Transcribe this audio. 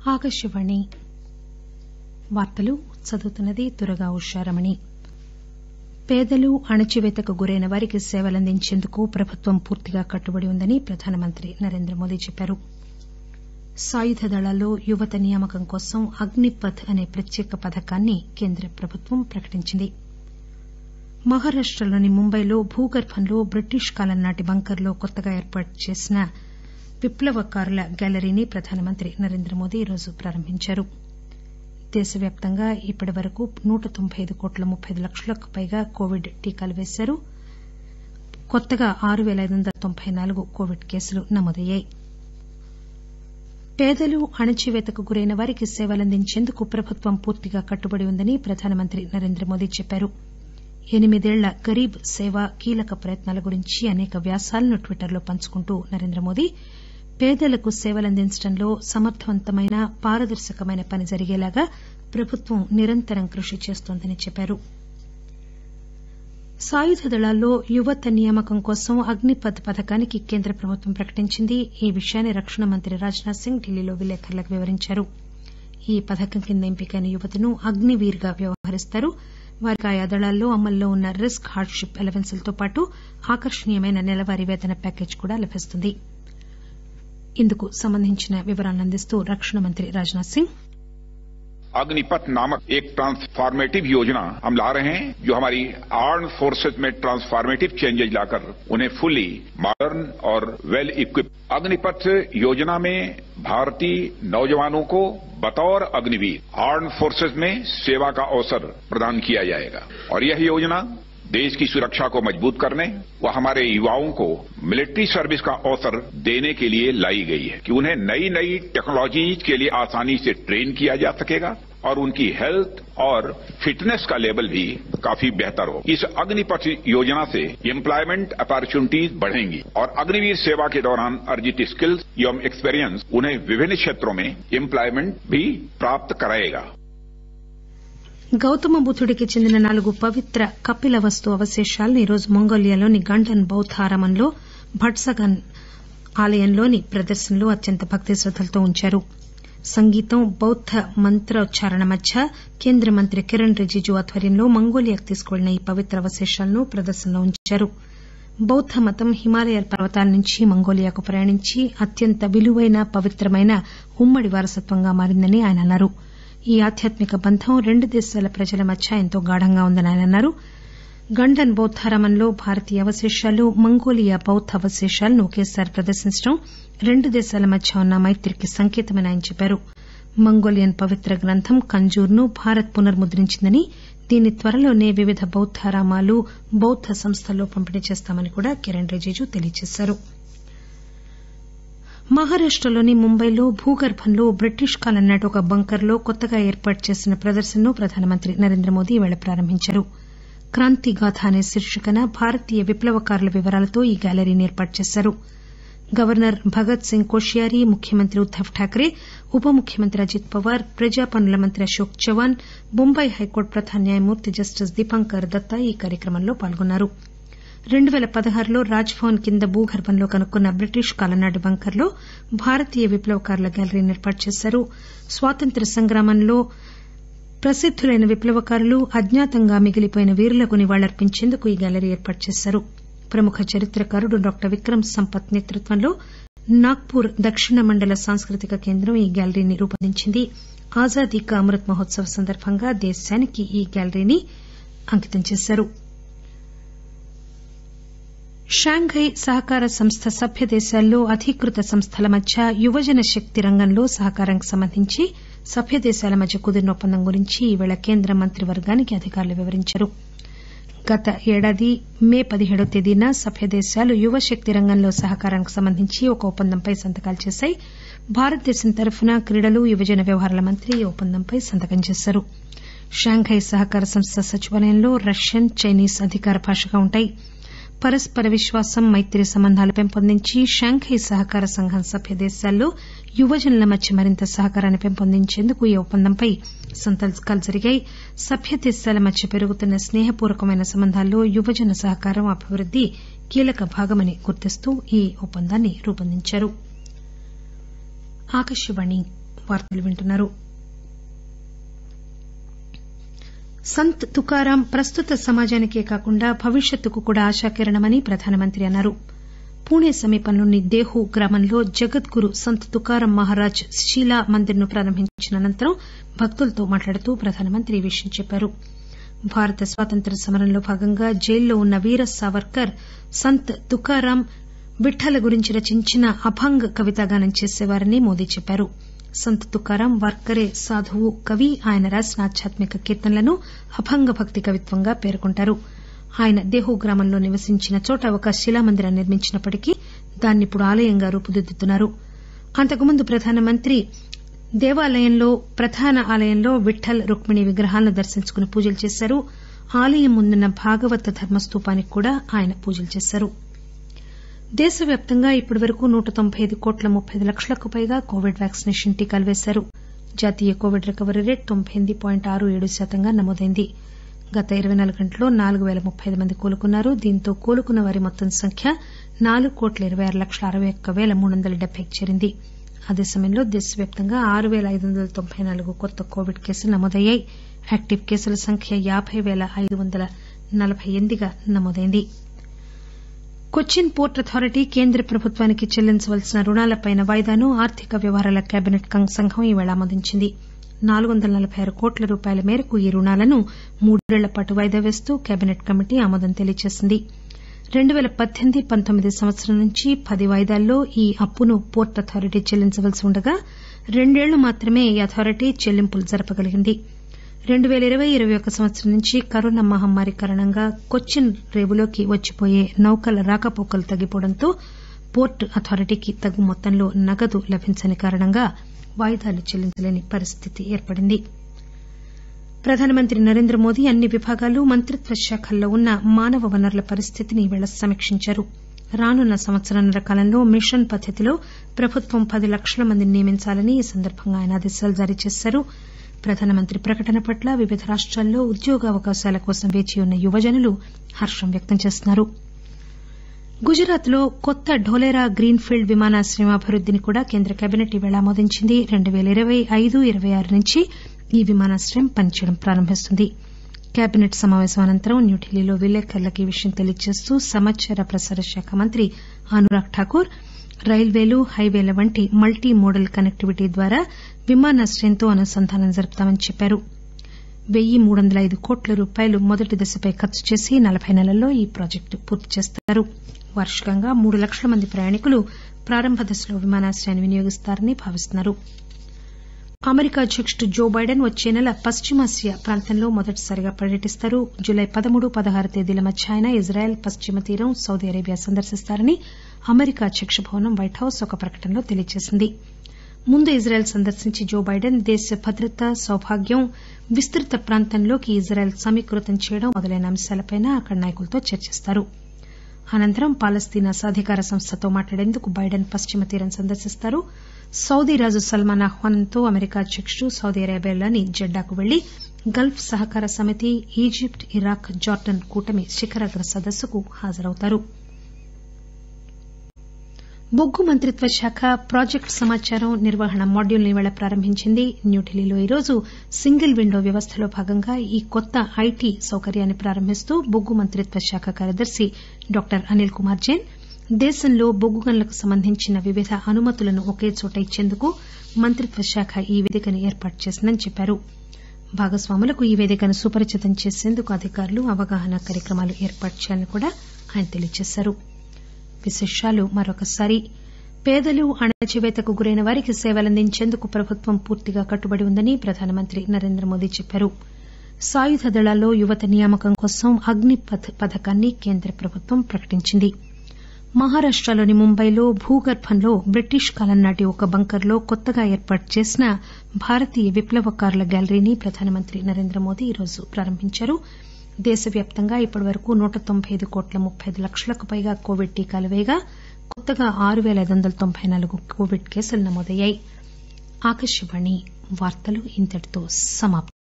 ఆకాశవాణి వార్తలు చదువుతున్నది దుర్గా ఉషారమణి పేదలు అణచివేతకు గురైన వారికి సేవలందించేందుకు ప్రభుత్వం పూర్తిగా కట్టుబడి ఉందని ప్రధానమంత్రి నరేంద్రమోదీ చెప్పారు సాయుధ దళాల్లో యువత నియామకం కోసం అగ్నిపథ్ అనే ప్రత్యేక పథకాన్ని కేంద్ర ప్రభుత్వం ప్రకటించింది మహారాష్టలోని ముంబైలో భూగర్భంలో బ్రిటిష్ కాలం నాటి బంకర్లో కొత్తగా ఏర్పాటు చేసిన విప్లవకారుల గ్యాలరీని ప్రధానమంత్రి నరేంద్రమోదీ ఈరోజు ప్రారంభించారు దేశవ్యాప్తంగా ఇప్పటివరకు నూట తొంభై అయిదు కోట్ల ముప్పై అయిదు లక్షలకు పైగా కోవిడ్ టీకాలు పేశారు కొత్తగా ఆరు పేల ఐదు వందల తొంభై నాలుగు కోవిడ్ కేసులు నమోదయ్యాయి పేదలు అణచివేతకు గురైన వారికి సేవలందించేందుకు ప్రభుత్వం పూర్తిగా కట్టుబడి ఉందని ప్రధానమంత్రి నరేంద్రమోదీ చెప్పారు ఎనిమిదేళ్ల గరీబ్ సేవ కీలక ప్రయత్నాల గురించి అసేక వ్యాసాలను ట్విట్టర్లో పంచుకుంటూ నరేంద్రమోదీ పేదలకు సేవలందించడంలో సమర్దవంతమైన పారదర్శకమైన పని జరిగేలాగా ప్రభుత్వం నిరంతరం కృషి చేస్తోందని చెప్పారు సాయుధ దళాల్లో యువత నియామకం కోసం అగ్నిపథ్ పథకానికి కేంద్ర ప్రభుత్వం ప్రకటించింది ఈ విషయాన్ని రక్షణ మంత్రి రాజ్ నాథ్ సింగ్ ఢిల్లీలో విలేకరులకు వివరించారు ఈ పథకం కింద ఎంపికైన యువతను అగ్నివీర్ గా వ్యవహరిస్తారు వారికి ఆయా దళాల్లో అమల్లో ఉన్న రిస్క్ హార్డ్షిప్ అలవెన్సులతో పాటు ఆకర్షణీయమైన నెలవారీ వేతన ప్యాకేజీ కూడా లభిస్తుంది ఇందుకు సంబంధించిన వివరాలను అందిస్తూ రక్షణ మంత్రి రాజ్ నాథ్ సింగ్ अग्निपथ नामक एक ट्रांसफॉर्मेटिव योजना हम ला रहे हैं जो हमारी आर्म फोर्सेज में ट्रांसफॉर्मेटिव चेंजेज लाकर उन्हें फुली मॉडर्न और वेल इक्विप अग्निपथ योजना में भारतीय नौजवानों को बतौर अग्निवीर आर्म फोर्सेज में सेवा का अवसर प्रदान किया जाएगा और यह योजना देश की सुरक्षा को मजबूत करने व हमारे युवाओं को मिलिट्री सर्विस का अवसर देने के लिए लाई गई है कि उन्हें नई नई टेक्नोलॉजीज के लिए आसानी से ट्रेन किया जा सकेगा और उनकी हेल्थ और फिटनेस का लेवल भी काफी बेहतर हो इस अग्निपथ योजना से एम्प्लॉयमेंट अपॉर्चुनिटीज बढ़ेंगी और अग्निवीर सेवा के दौरान अर्जित स्किल्स एवं एक्सपीरियंस उन्हें विभिन्न क्षेत्रों में एम्प्लॉयमेंट भी प्राप्त कराएगा గౌతమ బుద్దుడికి చెందిన నాలుగు పవిత్ర కపిల వస్తు అవశేషాలను ఈరోజు మంగోలియాలోని గండన్ బౌద్ద ఆరామంలో భట్సగాన్ ఆలయంలోని ప్రదర్శనలో అత్యంత భక్తి శ్రద్దలతో ఉంచారు సంగీతం బౌద్ద మంత్రోచ్చారణ మధ్య కేంద్ర మంత్రి కిరణ్ రిజిజు ఆధ్వర్యంలో మంగోలియాకు తీసుకుపెళ్లిన ఈ పవిత్ర అవశేషాలను ప్రదర్శనలో ఉంచారు బౌద్ద మతం హిమాలయ పర్వతాల నుంచి మంగోలియాకు ప్రయాణించి అత్యంత విలువైన పవిత్రమైన ఉమ్మడి వారసత్వంగా మారిందని ఆయన అన్నారు ఈ ఆధ్యాత్మిక బంధం రెండు దేశాల ప్రజల మధ్య ఎంతో గాఢంగా ఉందని ఆయన అన్నారు గండన్ బౌద్దారామంలో భారతీయ అవశేషాలు మంగోలియా బౌద్ద అవశేషాలను ఒకేసారి ప్రదర్శించడం రెండు దేశాల మధ్య ఉన్న మైత్రికి సంకేతమని ఆయన చెప్పారు మంగోలియన్ పవిత్ర గ్రంథం కంజూర్ ను భారత్ పునర్ముద్రించిందని దీన్ని త్వరలోనే వివిధ బౌద్దారామాలు బౌద్ద సంస్థల్లో పంపిణీ చేస్తామని కూడా కిరణ్ రిజిజు తెలియజేశారు మహారాష్టలోని ముంబైలో భూగర్భంలో బ్రిటిష్ కాలం నాటి ఒక బంకర్లో కొత్తగా ఏర్పాటు చేసిన ప్రదర్శనను ప్రధానమంత్రి నరేంద్రమోదీ ఈరోజు ప్రారంభించారు క్రాంతిగాథ అనే శీర్షికన భారతీయ విప్లవకారుల వివరాలతో ఈ గ్యాలరీని ఏర్పాటు చేశారు గవర్నర్ భగత్ సింగ్ కోశ్యారీ ముఖ్యమంత్రి ఉద్దవ్ ఠాక్రే ఉప ముఖ్యమంత్రి అజిత్ పవార్ ప్రజా పనుల మంత్రి అశోక్ చవాన్ బొంబాయి హైకోర్టు ప్రధాన న్యాయమూర్తి జస్టిస్ దీపాంకర్ దత్తా ఈ కార్యక్రమంలో పాల్గొన్నారు రెండు పేల పదహారులో రాజ్ భవన్ కింద భూగర్భంలో కనుక్కున్న బ్రిటిష్ కాలం నాటి బంకర్లో భారతీయ విప్లవకారుల గ్యాలరీని ఏర్పాటు చేశారు స్వాతంత్ర్య సంగ్రామంలో ప్రసిద్దులైన విప్లవకారులు అజ్ఞాతంగా మిగిలిపోయిన వీరులకు నివాళులర్పించేందుకు ఈ గ్యాలరీ ఏర్పాటు చేశారు ప్రముఖ చరిత్రకారుడు డాక్టర్ విక్రమ్ సంపత్ నేతృత్వంలో నాగ్పూర్ దక్షిణ మండల సాంస్కృతిక కేంద్రం ఈ గ్యాలరీని రూపొందించింది ఆజాదీ కా అమృత్ మహోత్సవ్ సందర్భంగా దేశానికి ఈ గ్యాలరీని అంకితం చేశారు షాంఘై సహకార సంస్థ సభ్య దేశాల్లో అధీకృత సంస్థల మధ్య యువజన శక్తి రంగంలో సహకారానికి సంబంధించి సభ్య దేశాల మధ్య కుదిరిన ఒప్పందం గురించి ఈరోజు కేంద్ర మంత్రివర్గానికి అధికారులు వివరించారు గత ఏడాది మే పదిహేడవ తేదీన సభ్య దేశాలు యువశక్తి రంగంలో సహకారానికి సంబంధించి ఒక ఒప్పందంపై సంతకాలు చేశాయి భారతదేశం తరఫున క్రీడలు యువజన వ్యవహారాల మంత్రి ఈ ఒప్పందంపై సంతకం చేశారు షాంఘై సహకార సంస్థ సచివాలయంలో రష్యన్ చైనీస్ అధికార భాషగా ఉంటాయి పరస్పర విశ్వాసం మైత్రి సంబంధాలు పెంపొందించి షాంఘై సహకార సంఘం సభ్య దేశాల్లో యువజనుల మధ్య మరింత సహకారాన్ని పెంపొందించేందుకు ఈ ఒప్పందంపై సంతకాలు జరిగాయి సభ్య దేశాల మధ్య పెరుగుతున్న స్నేహపూర్వకమైన సంబంధాల్లో యువజన సహకారం అభివృద్ది కీలక భాగమని గుర్తిస్తూ ఈ ఒప్పందాన్ని రూపొందించారు వార్తలు వింటున్నారు సంత్ తుకారాం ప్రస్తుత సమాజానికే కాకుండా భవిష్యత్తుకు కూడా ఆశాకిరణమని ప్రధానమంత్రి అన్నారు పూణె సమీపంలోని దేహు గ్రామంలో జగద్గురు సంత్ తుకారాం మహారాజ్ శీలా మందిర్ ను ప్రారంభించిన అనంతరం భక్తులతో మాట్లాడుతూ ప్రధానమంత్రి ఈ విషయం చెప్పారు భారత స్వాతంత్ర్య సమరంలో భాగంగా జైల్లో ఉన్న వీర సావర్కర్ సంత్ తుకారాం విఠల గురించి రచించిన అభంగ్ కవితాగానం చేసేవారని మోదీ చెప్పారు సంత్ తుకారాం వార్కరే సాధువు కవి ఆయన రాసిన ఆధ్యాత్మిక కీర్తనలను అభంగ భక్తి కవిత్వంగా పేర్కొంటారు ఆయన దేహు గ్రామంలో నివసించిన చోట ఒక శిలామందిరం నిర్మించినప్పటికీ దాన్నిప్పుడు ఆలయంగా రూపుదిద్దుతున్నారు అంతకుముందు ప్రధానమంత్రి దేవాలయంలో ప్రధాన ఆలయంలో విఠల్ రుక్మిణి విగ్రహాలను దర్శించుకుని పూజలు చేశారు ఆలయం ముందున్న భాగవత ధర్మస్తూపానికి కూడా ఆయన పూజలు చేశారు దేశవ్యాప్తంగా ఇప్పటివరకు నూట తొంభై అయిదు కోట్ల ముప్పై అయిదు లక్షలకు పైగా కోవిడ్ వ్యాక్సినేషన్ టీకాలు వేశారు జాతీయ కోవిడ్ రికవరీ రేటు తొంభై ఎనిమిది పాయింట్ ఆరు ఏడు శాతంగా నమోదైంది గత ఇరవై నాలుగు గంటల్లో నాలుగు పేల ముప్పై అయిదు మంది కోలుకున్నారు దీంతో కోలుకున్న వారి మొత్తం సంఖ్య నాలుగు కోట్ల ఇరవై ఆరు లక్షల అరవై ఒక్క పేల మూడు వందల డెబ్బైకి చేరింది అదే సమయంలో దేశవ్యాప్తంగా ఆరు పేల ఐదు వందల తొంభై నాలుగు కొత్త కోవిడ్ కేసులు నమోదయ్యాయి యాక్టివ్ కేసుల సంఖ్య యాబై పేల ఐదు వందల నలబై ఎనిమిదిగా నమోదైంది కొచ్చిన్ పోర్ట్ అథారిటీ కేంద్ర ప్రభుత్వానికి చెల్లించవలసిన రుణాలపై వాయిదాను ఆర్థిక వ్యవహారాల కేబినెట్ సంఘం ఈరోజు ఆమోదించింది నాలుగు వందల నలబై ఆరు కోట్ల రూపాయల మేరకు ఈ రుణాలను మూడేళ్ల పాటు వాయిదా వేస్తూ కేబినెట్ కమిటీ ఆమోదం తెలియజేసింది రెండు పేల పద్దెనిమిది పంతొమ్మిది సంవత్సరం నుంచి పది వాయిదాల్లో ఈ అప్పును పోర్ట్ అథారిటీ చెల్లించవలసి ఉండగా రెండేళ్లు మాత్రమే ఈ అథారిటీ చెల్లింపులు జరపగలిగింది రెండు పేల ఇరవై ఇరవై ఒక సంవత్సరం నుంచి కరోనా మహమ్మారి కారణంగా కొచ్చిన్ రేవులోకి వచ్చిపోయే నౌకల రాకపోకలు తగ్గిపోవడంతో పోర్ట్ అథారిటీకి తగు మొత్తంలో నగదు లభించని కారణంగా వాయిదాలు చెల్లించలేని పరిస్థితి ఏర్పడింది ప్రధానమంత్రి నరేంద్ర మోదీ అన్ని విభాగాలు మంత్రిత్వ శాఖల్లో ఉన్న మానవ వనరుల పరిస్థితిని ఈరోజు సమీక్షించారు రానున్న సంవత్సరన్నర కాలంలో మిషన్ పద్దతిలో ప్రభుత్వం పది లక్షల మందిని నియమించాలని ఈ సందర్బంగా ఆయన ఆదేశాలు జారీ చేశారు ప్రధానమంత్రి ప్రకటన పట్ల వివిధ రాష్టాల్లో ఉద్యోగావకాశాల కోసం వేచియున్న యువజనులు హర్షం వ్యక్తం చేస్తున్నారు గుజరాత్ లో కొత్త ఢోలేరా గ్రీన్ ఫీల్డ్ విమానాశ్రయం అభివృద్దిని కూడా కేంద్ర కేబినెట్ ఈరోజు ఆమోదించింది రెండు పేల ఇరవై ఐదు ఇరవై ఆరు నుంచి ఈ విమానాశ్రయం పనిచేయడం ప్రారంభిస్తుంది కేబినెట్ సమాపేశం అనంతరం న్యూఢిల్లీలో విలేకరులకు ఈ విషయం తెలియజేస్తూ సమాచార ప్రసార శాఖ మంత్రి అనురాగ్ ఠాకూర్ రైల్వేలు హైవేల వంటి మల్టీ మోడల్ కనెక్టివిటీ ద్వారా విమానాశ్రయంతో అనుసంధానం జరుపుతామని చెప్పారు వెయ్యి మూడు వందల ఐదు కోట్ల రూపాయలు మొదటి దశపై ఖర్చు చేసి నలబై నెలల్లో ఈ ప్రాజెక్టు పూర్తి చేస్తారు వార్షికంగా మూడు లక్షల మంది ప్రయాణికులు ప్రారంభ దశలో విమానాశ్రయాన్ని వినియోగిస్తారని భావిస్తున్నారు అమెరికా అధ్యకుడు జో బైడెన్ వచ్చే నెల పశ్చిమాసియా ప్రాంతంలో మొదటిసారిగా పర్యటిస్తారు జులై పదమూడు పదహారు తేదీల మధ్య ఆయన ఇజ్రాయెల్ పశ్చిమ తీరం సౌదీ అరేబియా సందర్శిస్తారని అమెరికా అధ్యక్ష భవనం వైట్ హౌస్ ఒక ప్రకటనలో తెలియజేసింది ముందు ఇజ్రాయెల్ సందర్శించి జో బైడెన్ దేశ భద్రత సౌభాగ్యం విస్తృత ప్రాంతంలోకి ఇజ్రాయెల్ సమీకృతం చేయడం మొదలైన అంశాలపై అక్కడి నాయకులతో చర్చిస్తారు అనంతరం పాలస్తీనా సాధికార సంస్థతో మాట్లాడేందుకు బైడెన్ పశ్చిమ తీరం సందర్శిస్తారు సౌదీ రాజు సల్మాన్ ఆహ్వానంతో అమెరికా అధ్యకుడు సౌదీ అరేబియాలోని జెడ్డాకు పెళ్లి గల్ఫ్ సహకార సమితి ఈజిప్ట్ ఇరాక్ జార్డన్ కూటమి శిఖరాగ్ర సదస్సుకు హాజరవుతారు బొగ్గు మంత్రిత్వ శాఖ ప్రాజెక్టు సమాచారం నిర్వహణ మాడ్యూల్ ను ఈరోజు ప్రారంభించింది న్యూఢిల్లీలో ఈరోజు సింగిల్ విండో వ్యవస్థలో భాగంగా ఈ కొత్త ఐటీ సౌకర్యాన్ని ప్రారంభిస్తూ బొగ్గు మంత్రిత్వ శాఖ కార్యదర్శి డాక్టర్ అనిల్ కుమార్ జైన్ దేశంలో బొగ్గు గనులకు సంబంధించిన వివిధ అనుమతులను ఒకే చోట ఇచ్చేందుకు మంత్రిత్వ శాఖ ఈ పేదికను ఏర్పాటు చేసిందని చెప్పారు భాగస్వాములకు ఈ పేదికను సుపరిచితం చేసేందుకు అధికారులు అవగాహన కార్యక్రమాలు ఏర్పాటు చేయాలని కూడా ఆయన తెలియజేశారు విశేషాలు మరొకసారి పేదలు అణచివేతకు గురైన వారికి సేవలందించేందుకు ప్రభుత్వం పూర్తిగా కట్టుబడి ఉందని ప్రధానమంత్రి నరేంద్ర మోదీ చెప్పారు సాయుధ దళాల్లో యువత నియామకం కోసం అగ్నిపథ్ పథకాన్ని కేంద్ర ప్రభుత్వం ప్రకటించింది మహారాష్టలోని ముంబైలో భూగర్భంలో బ్రిటిష్ కాలం నాటి ఒక బంకర్లో కొత్తగా ఏర్పాటు చేసిన భారతీయ విప్లవకారుల గ్యాలరీని ప్రధానమంత్రి నరేంద్ర మోదీ ఈరోజు ప్రారంభించారు దేశవ్యాప్తంగా ఇప్పటివరకు నూట తొంభై అయిదు కోట్ల ముప్పై అయిదు లక్షలకు పైగా కోవిడ్ టీకాలు పేయగా కొత్తగా ఆరు పేల ఐదు వందల తొంభై నాలుగు కోవిడ్ కేసులు నమోదయ్యాయి